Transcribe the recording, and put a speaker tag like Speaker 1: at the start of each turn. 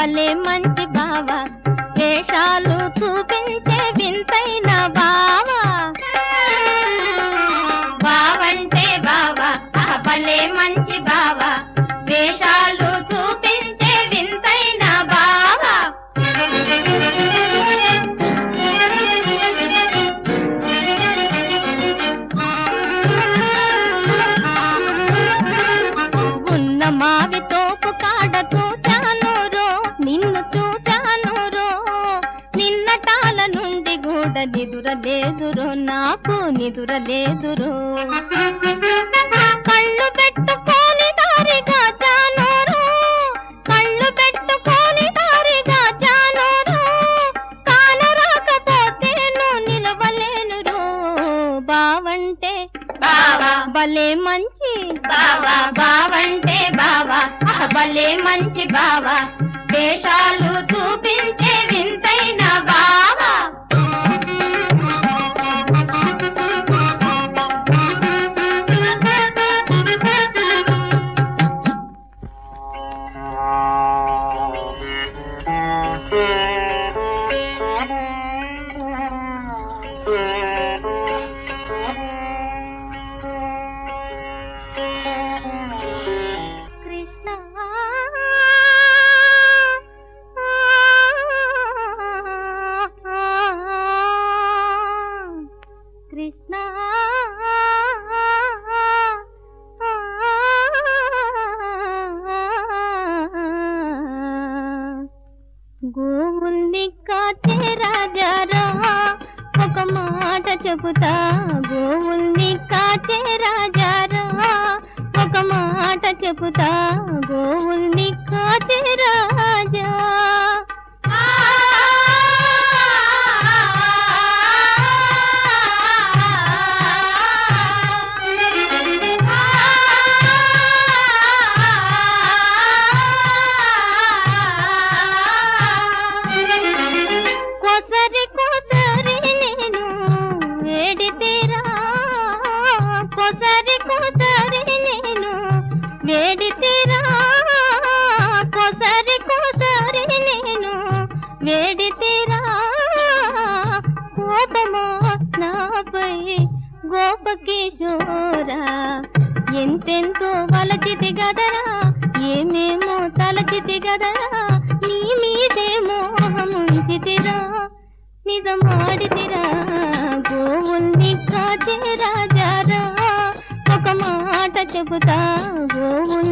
Speaker 1: భలే మంచి బావ వేషాలు చూపించే వింతైన బావా బావంటే బావా ఆ భలే మంచి బావా వేషాలు చూపించే వింతైన బావా ఉన్న మావి తోపు కాడ చూచాను రో నిన్ను చూచాను రో నిన్నటాల నుండి గూడ నిదురలేదురో నాకు నిదురలేదురో కళ్ళు పెట్టుకొని దారిగా జానోరో కళ్ళు పెట్టుకొని దారిగా జానోరో కానరాకపోతేను నిలవలేనురో బావంటే బావా భలే మంచి బావా బావంటే బావా ఆ భలే మంచి బావా వేషాలు చూపించే వింతైన బావా కృష్ణ కృష్ణ గోవుల్ని కాచే రాజారా ఒక మాట చెబుతా గోవుల్ని కాచే రాజారా ఒక మాట చెబుతా గోవుల్ని కాచే రాజా కొసరి కొసరి నేను వేడితేరా కొసరి కొసరి నేను వేడితేరా కొసరి కొసరి నేను వేడితేరా కోపమా నాపై గోపకిషోరా ఎంతెంతో వలచితి గదరా ఏమేమో తలచితి గదరా నీ మీదే మోహముంచితిరా నిజమాడితిరా గోవుల్ని కాచే రాజారా ఒక మాట చెబుతా గోవుల్ని